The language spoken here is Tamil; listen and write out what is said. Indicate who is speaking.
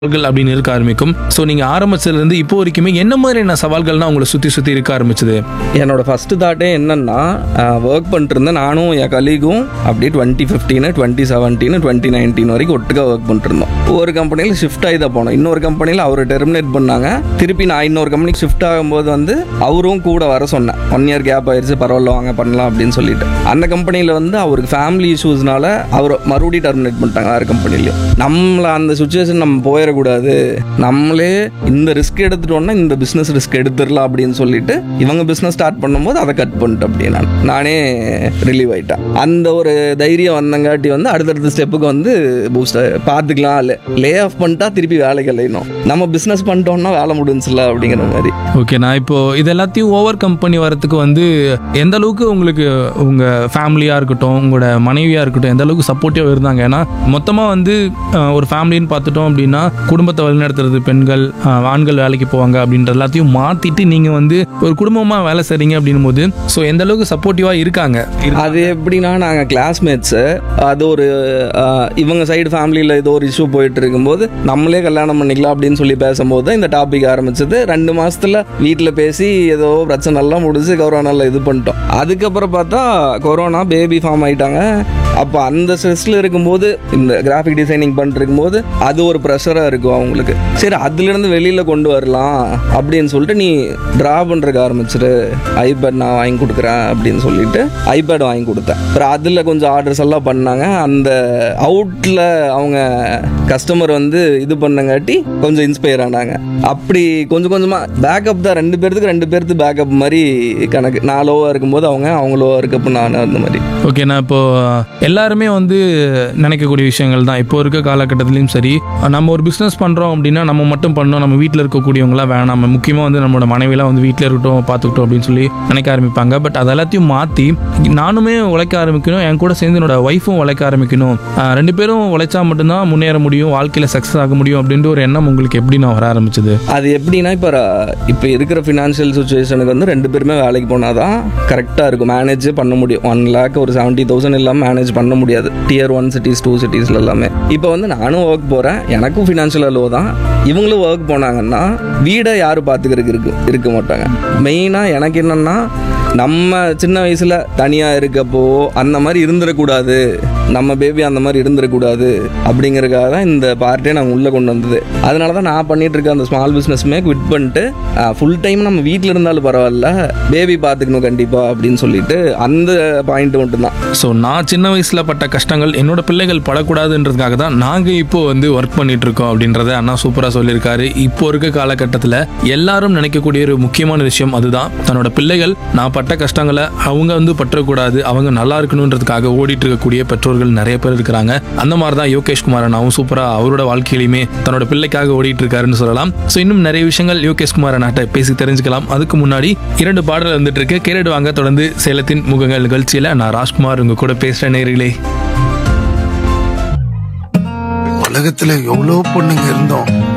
Speaker 1: சவால்கள் அப்படின்னு இருக்க ஆரம்பிக்கும் ஸோ நீங்கள் ஆரம்பிச்சதுலேருந்து இப்போ வரைக்குமே என்ன மாதிரியான சவால்கள்னா உங்களை சுற்றி சுற்றி இருக்க ஆரம்பிச்சது
Speaker 2: என்னோட ஃபர்ஸ்ட் தாட்டே என்னன்னா ஒர்க் பண்ணிட்டு இருந்தேன் நானும் என் கலீகும் அப்படியே twenty fifteen twenty seventeen twenty nineteen வரைக்கும் ஒட்டுக்கா ஒர்க் பண்ணிட்டு இருந்தோம் ஒரு கம்பெனியில் ஷிஃப்ட் ஆகி தான் போனோம் இன்னொரு கம்பெனியில் அவர் டெர்மினேட் பண்ணாங்க திருப்பி நான் இன்னொரு கம்பெனிக்கு ஷிஃப்ட் ஆகும்போது வந்து அவரும் கூட வர சொன்னேன் ஒன் இயர் கேப் ஆயிடுச்சு பரவாயில்ல வாங்க பண்ணலாம் அப்படின்னு சொல்லிட்டு அந்த கம்பெனியில் வந்து அவருக்கு ஃபேமிலி இஷ்யூஸ்னால அவர் மறுபடியும் டெர்மினேட் பண்ணிட்டாங்க வேறு கம்பெனிலையும் நம்மள அந்த சுச்சுவேஷன் நம்ம போயிடக்கூடாது நம்மளே இந்த ரிஸ்க் எடுத்துட்டோம்னா இந்த பிஸ்னஸ் ரிஸ்க் எடுத்துடலாம் அப்படின்னு சொல்லிட்டு இவங்க பிஸ்னஸ் ஸ்டார்ட் பண்ணும்போது அதை கட் பண்ணிட்டு அப்படி நான் நானே ரிலீவ் ஆயிட்டேன் அந்த ஒரு தைரியம் வந்தங்காட்டி வந்து அடுத்தடுத்த ஸ்டெப்புக்கு வந்து பூஸ்ட் பார்த்துக்கலாம் லே ஆஃப் பண்ணிட்டா திருப்பி வேலைக்கு இல்லைனும் நம்ம பிஸ்னஸ் பண்ணிட்டோம்னா வேலை முடிஞ்சுல அப்படிங்கிற மாதிரி
Speaker 1: ஓகே நான் இப்போ இது எல்லாத்தையும் ஓவர் கம்பெனி வரதுக்கு வந்து எந்த அளவுக்கு உங்களுக்கு உங்க ஃபேமிலியா இருக்கட்டும் உங்களோட மனைவியா இருக்கட்டும் எந்த அளவுக்கு சப்போர்ட்டிவா இருந்தாங்க ஏன்னா மொத்தமா வந்து அஹ், ஒரு ஃபேமிலின்னு பார்த்துட்டோம் அப்படின்னா குடும்பத்தை வழிநடத்துறது பெண்கள் அஹ், ஆண்கள் வேலைக்கு போவாங்க அப்படின்ற எல்லாத்தையும் மாத்திட்டு நீங்க வந்து ஒரு குடும்பமா வேலை செய்றீங்க அப்படின்னும் போது ஸோ எந்த அளவுக்கு சப்போர்ட்டிவா இருக்காங்க
Speaker 2: அது எப்படின்னா நாங்கள் கிளாஸ்மேட்ஸு அது ஒரு ஆஹ், இவங்க சைடு ஃபேமிலியில் ஏதோ ஒரு இஷ்யூ போயிட்டு இருக்கும்போது நம்மளே கல்யாணம் பண்ணிக்கலாம் அப்படின்னு சொல்லி பேசும்போது தான் இந்த டாபிக் ஆரம்பிச்சது ரெண்டு மாசத்துல வீட்டில் பேசி ஏதோ பிரச்சனை எல்லாம் முடிஞ்சு கொரோனால இது பண்ணிட்டோம் அதுக்கப்புறம் பார்த்தா கொரோனா பேபி ஃபார்ம் ஆயிட்டாங்க அப்போ அந்த ஸ்ட்ரெஸ்ல இருக்கும்போது இந்த கிராஃபிக் டிசைனிங் பண்ணிட்டு இருக்கும்போது அது ஒரு ப்ரெஷராக இருக்கும் அவங்களுக்கு சரி அதுலேருந்து வெளியில் கொண்டு வரலாம் அப்படின்னு சொல்லிட்டு நீ ட்ரா பண்ணுறதுக்கு ஆரம்பிச்சிரு ஐபேட் நான் வாங்கி கொடுக்குறேன் அப்படின்னு சொல்லிட்டு ஐபேட் வாங்கி கொடுத்தேன் அப்புறம் அதில் கொஞ்சம் ஆர்டர்ஸ் எல்லாம் பண்ணாங்க அந்த அவுட்டில் அவங்க கஸ்டமர் வந்து இது பண்ணங்காட்டி கொஞ்சம் இன்ஸ்பயர் ஆனாங்க அப்படி கொஞ்சம் கொஞ்சமாக பேக்கப் தான் ரெண்டு பேர்த்துக்கு ரெண்டு பேர்த்து பேக்கப் மாதிரி கணக்கு நான் லோவாக இருக்கும்போது அவங்க அவங்க லோவாக இருக்கப்போ நான் அந்த மாதிரி
Speaker 1: ஓகே நான் இப்போ எல்லாருமே வந்து நினைக்கக்கூடிய விஷயங்கள் தான் இப்போ இருக்க காலகட்டத்திலையும் சரி நம்ம ஒரு பிஸ்னஸ் பண்ணுறோம் அப்படின்னா நம்ம மட்டும் பண்ணோம் நம்ம வீட்டில் இருக்கக்கூடியவங்களாம் வேணாம் முக்கியமாக வந்து நம்மளோட மனைவிலாம் வந்து வீட்டில் இருக்கட்டும் பார்த்துக்கிட்டோம் அப்படின்னு சொல்லி நினைக்க ஆரம்பிப்பாங்க பட் அது எல்லாத்தையும் மாற்றி நானுமே உழைக்க ஆரம்பிக்கணும் என் கூட சேர்ந்து என்னோட ஒய்ஃபும் உழைக்க ஆரம்பிக்கணும் ஆஹ் ரெண்டு பேரும் உழைச்சா மட்டும்தான் முன்னேற முடியும் வாழ்க்கையில் சக்ஸஸ் ஆக முடியும் அப்படின்ற ஒரு எண்ணம் உங்களுக்கு எப்படி நான் வர ஆரம்பிச்சது
Speaker 2: அது எப்படின்னா இப்போ இப்போ இருக்கிற ஃபினான்ஷியல் சுச்சுவேஷனுக்கு வந்து ரெண்டு பேருமே வேலைக்கு போனால் தான் கரெக்டாக இருக்கும் மேனேஜ் பண்ண முடியும் ஒன் லேக் ஒரு செவன்ட்டி தௌசண்ட் இல்லாமல் மேனேஜ் பண்ண முடியாது டியர் ஒன் சிட்டிஸ் டூ சிட்டிஸ்ல எல்லாமே இப்போ வந்து நானும் ஒர்க் போகிறேன் எனக்கும் ஃபினான்ஷியல் லோ தான் இவங்களும் ஒர்க் போனாங்கன்னா வீடை யார் பார்த்துக்கிறதுக்கு இருக்கு இருக்க மாட்டாங்க மெயினாக எனக்கு என்னென்னா நம்ம சின்ன வயசில் தனியாக இருக்கப்போ அந்த மாதிரி இருந்துடக்கூடாது நம்ம பேபி அந்த மாதிரி இருந்துடக்கூடாது அப்படிங்கறதுக்காக தான் இந்த பார்ட்டே நாங்கள் உள்ளே கொண்டு வந்தது அதனால தான் நான் பண்ணிட்டு இருக்க அந்த ஸ்மால் பிஸ்னஸ்மே குவிட் பண்ணிட்டு ஃபுல் டைம் நம்ம வீட்டில் இருந்தாலும் பரவாயில்ல பேபி பார்த்துக்கணும் கண்டிப்பாக அப்படின்னு சொல்லிட்டு அந்த பாயிண்ட் மட்டும் தான்
Speaker 1: ஸோ நான் சின்ன வயசில் பட்ட கஷ்டங்கள் என்னோட பிள்ளைகள் படக்கூடாதுன்றதுக்காக தான் நாங்கள் இப்போ வந்து ஒர்க் பண்ணிட்டு இருக்கோம் அப்படின்றத அண்ணா சூப்பராக சொல்லியிருக்காரு இப்போ இருக்க காலகட்டத்தில் எல்லாரும் நினைக்கக்கூடிய ஒரு முக்கியமான விஷயம் அதுதான் தன்னோட பிள்ளைகள் நான் பட்ட கஷ்டங்களை அவங்க வந்து பற்றக்கூடாது அவங்க நல்லா இருக்கணுன்றதுக்காக ஓடிட்டு இருக்கக்கூடிய பெற்றோர்கள் நிறைய பேர் இருக்கிறாங்க அந்த மாதிரி தான் யோகேஷ் குமார் அண்ணாவும் சூப்பராக அவரோட வாழ்க்கையிலுமே தன்னோட பிள்ளைக்காக ஓடிட்டு இருக்காருன்னு சொல்லலாம் ஸோ இன்னும் நிறைய விஷயங்கள் யோகேஷ் குமார் அண்ணாட்ட பேசி தெரிஞ்சுக்கலாம் அதுக்கு முன்னாடி இரண்டு பாடல் வந்துட்டு இருக்கு கேரட் வாங்க தொடர்ந்து சேலத்தின் முகங்கள் நிகழ்ச்சியில் நான் ராஜ்குமார் உங்க கூட பேசுகிறேன் நேரிலே
Speaker 3: உலகத்துல எவ்வளவு பொண்ணுங்க இருந்தோம்